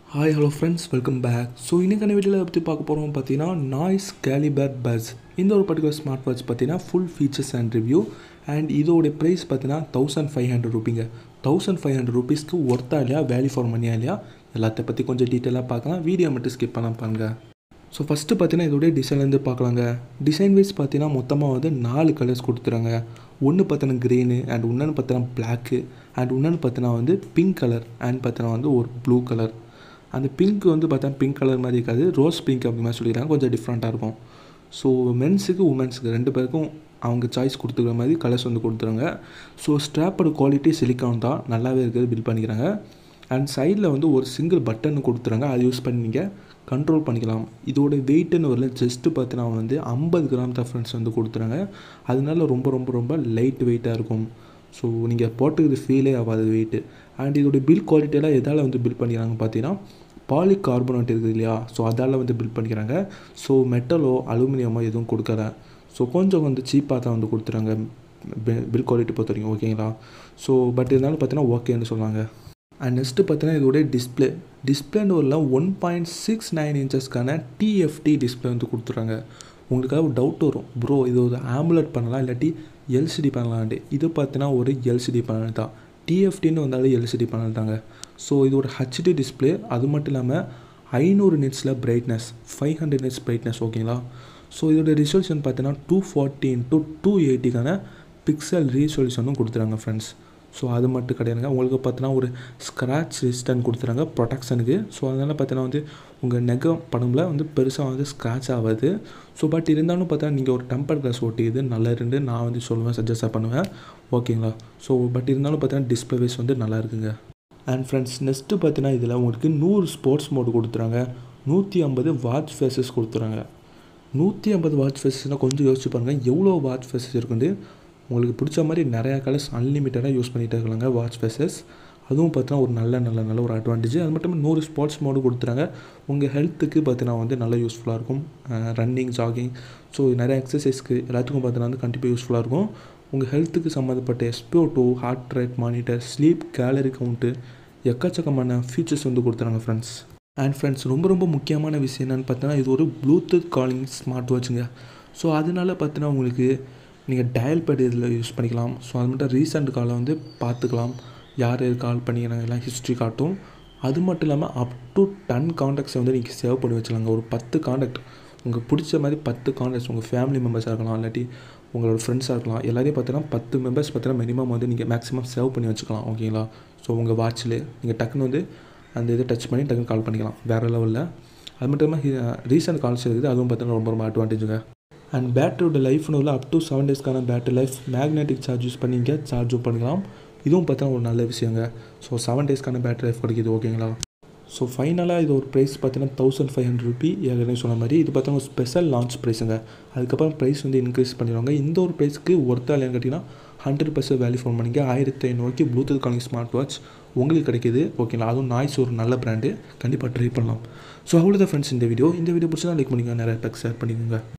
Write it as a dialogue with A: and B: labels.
A: hi hello friends welcome back so இன்றைக்கான வீடியோவில் பற்றி பார்க்க போகிறோம் பார்த்தீங்கன்னா நாய்ஸ் கேலிபர் பஸ் இந்த ஒரு பர்டிகுலர் ஸ்மார்ட் வாட்ச் பார்த்தீங்கன்னா full features and review and இதோடைய ப்ரைஸ் பார்த்தீங்கன்னா தௌசண்ட் ஃபைவ் ஹண்ட்ரட் ருபீங்க தௌசண்ட் ஃபைவ் ஹண்ட்ரட் ருபீஸ்க்கு ஒர்த்தா இல்லையா வேல்யூ ஃபார் மணியா இல்லையா எல்லாத்த பற்றி கொஞ்சம் டீட்டெயிலாக பார்க்கலாம் வீடியோ மட்டும் ஸ்கிப் பண்ண பாருங்க ஸோ ஃபஸ்ட்டு பார்த்தீங்கன்னா இதோடைய டிசைன்லேருந்து பார்க்கலாங்க டிசைன் வைஸ் பார்த்தீங்கன்னா மொத்தமாக வந்து நாலு கலர்ஸ் கொடுத்துறாங்க ஒன்று பார்த்தீங்கன்னா க்ரீனு அண்ட் இன்னொன்று பார்த்தீங்கன்னா பிளாக்கு அண்ட் இன்னொன்று பார்த்தீங்கன்னா வந்து பிங்க் கலர் அண்ட் பார்த்தீங்கன்னா வந்து ஒரு ப்ளூ கலர் அந்த பிங்க் வந்து பார்த்தா பிங்க் கலர் மாதிரி இருக்காது ரோஸ் பிங்க் அப்படி மாதிரி சொல்லிடுறாங்க கொஞ்சம் டிஃப்ரெண்ட்டாக இருக்கும் ஸோ மென்ஸுக்கு உமன்ஸுக்கு ரெண்டு பேருக்கும் அவங்க சாய்ஸ் கொடுத்துக்கிற மாதிரி கலர்ஸ் வந்து கொடுத்துருங்க ஸோ ஸ்ட்ராப்போட குவாலிட்டி சிலிக்கான் தான் நல்லாவே இருக்குது பில் பண்ணிக்கிறாங்க அண்ட் சைடில் வந்து ஒரு சிங்கிள் பட்டன் கொடுத்துறாங்க அதை யூஸ் பண்ணி நீங்கள் கண்ட்ரோல் பண்ணிக்கலாம் இதோட வெயிட்டுன்னு வரல ஜஸ்ட்டு பார்த்தீங்கன்னா வந்து ஐம்பது கிராம் தான் ஃப்ரெண்ட்ஸ் வந்து கொடுத்துறாங்க அதனால ரொம்ப ரொம்ப ரொம்ப லைட் வெயிட்டாக இருக்கும் ஸோ நீங்கள் போட்டுக்கிறது ஃபீலே ஆகாது வெயிட்டு அண்ட் இதோட பில் குவாலிட்டியெல்லாம் எதால் வந்து பில் பண்ணிக்கிறாங்க பார்த்தீங்கன்னா பாலி கார்பனேட் இருக்குது இல்லையா ஸோ அதால் வந்து பில் பண்ணிக்கிறாங்க ஸோ மெட்டலோ அலுமினியமோ எதுவும் கொடுக்கல ஸோ கொஞ்சம் வந்து சீப்பாக தான் வந்து கொடுத்துறாங்க பில் குவாலிட்டி பொறுத்த வரைக்கும் ஓகேங்களா ஸோ பட் இருந்தாலும் பார்த்தீங்கன்னா ஓகேன்னு சொன்னாங்க அண்ட் நெக்ஸ்ட்டு பார்த்தீங்கன்னா இதோடைய டிஸ்பிளே டிஸ்பிளேன்னு வரல ஒன் பாயிண்ட் சிக்ஸ் நைன் இன்ச்சஸ்க்கான டிஎஃப்டி டிஸ்பிளே வந்து கொடுத்துறாங்க உங்களுக்காக ஒரு டவுட் வரும் ப்ரோ இது ஒரு ஆம்புலட் பண்ணலாம் இல்லாட்டி எல்சிடி பண்ணலான்ட்டு இது பார்த்தீங்கன்னா ஒரு எல்சிடி பேனல் தான் டிஎஃப்டின்னு வந்தாலும் எல்சிடி பேனல் தாங்க ஸோ இது ஒரு ஹெச்டி டிஸ்பிளே அது மட்டும் இல்லாமல் ஐநூறு நிட்ஸில் brightness five hundred nits brightness ஓகேங்களா ஸோ இதோட ரிசல்யூஷன் பார்த்தீங்கன்னா டூ ஃபார்ட்டி இன்ட்டு டூ எயிட்டிக்கான பிக்சல் ரீசொல்யூஷனும் கொடுத்துறாங்க ஃப்ரெண்ட்ஸ் ஸோ அது மட்டும் கிடையாதுங்க உங்களுக்கு பார்த்தீங்கன்னா ஒரு ஸ்க்ராட்ச் ரெசிஸ்டன் கொடுத்துறாங்க ப்ரொடெக்ஷனுக்கு ஸோ அதனால் பார்த்தீங்கன்னா வந்து உங்கள் நெகம் படம்ல வந்து பெருசாக வந்து ஸ்க்ராட்ச் ஆகாது ஸோ பட் இருந்தாலும் பார்த்தா நீங்கள் ஒரு டெம்பர் கிளாஸ் ஓட்டியது நல்லதுன்னு நான் வந்து சொல்லுவேன் சஜஸ்டாக பண்ணுவேன் ஓகேங்களா ஸோ பட் இருந்தாலும் பார்த்தீங்கன்னா டிஸ்பிளே வைஸ் வந்து நல்லா இருக்குங்க அண்ட் ஃப்ரெண்ட்ஸ் நெக்ஸ்ட்டு பார்த்தீங்கன்னா இதில் உங்களுக்கு நூறு ஸ்போர்ட்ஸ் மோடு கொடுத்துறாங்க நூற்றி ஐம்பது வாட்ச் ஃபேஸஸ் கொடுத்துறாங்க நூற்றி ஐம்பது வாட்ச் ஃபேஸஸ்னால் கொஞ்சம் யோசிச்சு பாருங்கள் எவ்வளோ வாட்ச் ஃபேஸஸ் இருக்குது உங்களுக்கு பிடிச்ச மாதிரி நிறையா கலர்ஸ் அன்லிமிட்டடாக யூஸ் பண்ணிகிட்டே இருக்கலாங்க வாட்ச் ஃபேஸஸ் அதுவும் பார்த்தீங்கன்னா ஒரு நல்ல நல்ல நல்ல ஒரு அட்வான்டேஜ் அது மட்டும் நூறு ஸ்போர்ட்ஸ் மோடு கொடுத்துறாங்க உங்கள் ஹெல்த்துக்கு பார்த்தீங்கன்னா வந்து நல்ல யூஸ்ஃபுல்லாக இருக்கும் ரன்னிங் ஜாகிங் ஸோ நிறைய எக்ஸசைஸ்க்கு எல்லாத்துக்கும் பார்த்தீங்கன்னா வந்து கண்டிப்பாக யூஸ்ஃபுல்லாக இருக்கும் உங்கள் ஹெல்த்துக்கு சம்மந்தப்பட்ட SPO two heart rate monitor sleep calorie count எக்கச்சக்கமான ஃபீச்சர்ஸ் வந்து கொடுத்துறாங்க ஃப்ரெண்ட்ஸ் அண்ட் ஃப்ரெண்ட்ஸ் ரொம்ப ரொம்ப முக்கியமான விஷயம் என்னென்னு பார்த்தீங்கன்னா இது ஒரு ப்ளூடூத் காலிங் ஸ்மார்ட் வாட்சுங்க ஸோ அதனால பார்த்தீங்கன்னா உங்களுக்கு நீங்கள் டயல் பேட் இதில் யூஸ் பண்ணிக்கலாம் ஸோ அது மட்டும் ரீசெண்ட் காலை வந்து பார்த்துக்கலாம் யார் யார் கால் பண்ணிக்கிறாங்க எல்லாம் ஹிஸ்ட்ரி காட்டும் அது மட்டும் இல்லாமல் அப் டு டென் காண்டாக்ட்ஸை வந்து நீங்கள் சேவ் பண்ணி வச்சுலாங்க ஒரு பத்து காண்டாக்ட் உங்களுக்கு பிடிச்ச மாதிரி பத்து காண்டாக்ட்ஸ் உங்கள் ஃபேமிலி மெம்பர்ஸாக இருக்கலாம் இல்லாட்டி உங்களோட ஃப்ரெண்ட்ஸாக இருக்கலாம் எல்லாரையும் பார்த்தீங்கன்னா பத்து மெம்பர்ஸ் பார்த்தீங்கன்னா மினிமம் வந்து நீங்கள் மேக்ஸிமம் சேவ் பண்ணி வச்சுக்கலாம் ஓகேங்களா ஸோ உங்கள் வாட்சில் நீங்கள் டக்குன்னு வந்து அந்த இதை டச் பண்ணி டக்குன்னு கால் பண்ணிக்கலாம் வேறு லெவலில் அது மட்டும் இல்லாமல் ரீசெண்ட் கால்ஸ் இருக்குது அதுவும் பார்த்தீங்கன்னா ரொம்ப ரொம்ப அட்வான்டேஜுங்க அண்ட் பேட்டரியோட லைஃப்னு உள்ள அப் டு செவன் டேஸ்க்கான battery life magnetic charge use பண்ணி இங்கே சார்ஜும் பண்ணிக்கலாம் இதுவும் பார்த்தா ஒரு நல்ல விஷயங்க ஸோ செவன் டேஸ்க்கான பேட்டரி லைஃப் கிடைக்கிது ஓகேங்களா ஸோ ஃபைனலாக இது ஒரு ப்ரைஸ் பார்த்தீங்கன்னா தௌசண்ட் ஃபைவ் ஹண்ட்ரட் ருபி ஏற்கனவே சொன்ன மாதிரி இது பார்த்தீங்கன்னா ஒரு ஸ்பெஷல் லான்ச் ப்ரைஸுங்க அதுக்கப்புறம் ப்ரைஸ் வந்து இன்க்ரீஸ் பண்ணிடுவாங்க இந்த ஒரு ப்ரைஸ்க்கு ஒருத்தா இல்லைன்னு கேட்டிங்கன்னா ஹண்ட்ரட் பர்சன்ட் வேல்யூ ஃபோன் பண்ணிங்க ஆயிரத்தி ஐநூறுக்கு ப்ளூடூத் காலிங் ஸ்மார்ட் வாட்ச் உங்களுக்கு கிடைக்கிது ஓகேங்களா அதுவும் நாய்ஸ் ஒரு நல்ல பிராண்டு கண்டிப்பாக ட்ரை பண்ணலாம் ஸோ அவ்வளோதான் ஃப்ரெண்ட்ஸ் இந்த வீடியோ இந்த வீடியோ பிடிச்சா லைக் பண்ணிக்கோங்க நிறைய பேக் ஷேர் பண்ணிக்கோங்க